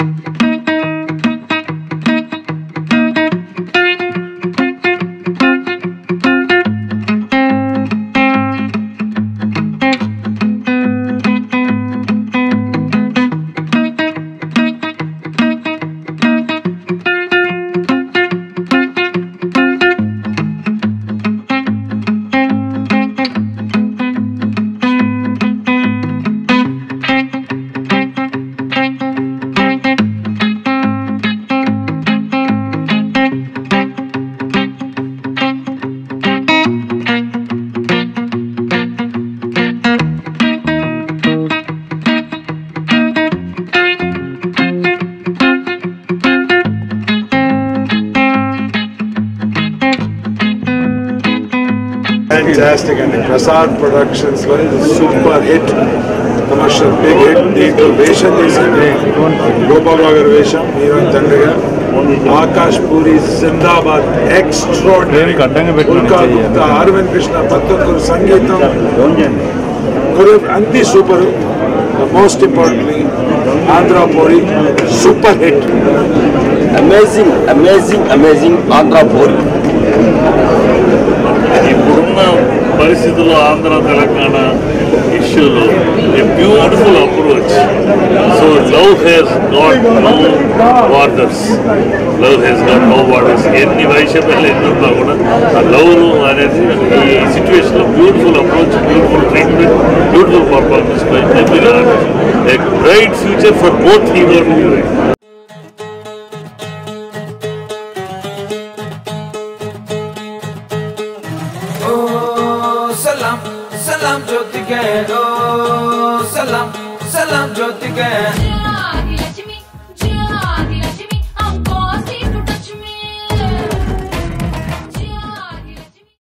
Fantastic అండి Prasad productions లో ఇది super hit commercial big hit దీంట్లో వేషం చేసింది గోపాలరావు గారి వేషం హీరోయిన్ తండ్రిగా ఆకాష్ పూరి జిందాబాద్ ఎక్స్ట్రాడినరీ అడ్డంగా పెట్టుకొని ఉల్కా చెయ్యాలి. గుప్తా అరవింద్ కృష్ణ పత్తంకూరు సంగీతం కొరియో అన్ని super most importantly Andhra Pori super hit amazing amazing amazing Andhra Pori ఇప్పుడున్న పరిస్థితుల్లో ఆంధ్ర తెలంగాణ ఇష్యూలో a beautiful approach so love has got no borders love has got no borders ఎన్ని వైషమ్యాలు ఎన్ని ఉన్నా కూడా ఆ లవ్ అనేది ఈ సిచ్యువేషన్లో beautiful approach beautiful treatment beautiful performance by every a bright future for both hero and heroine Oh, salam, salam jyoti ke. Oh, salam, salam jyoti ke.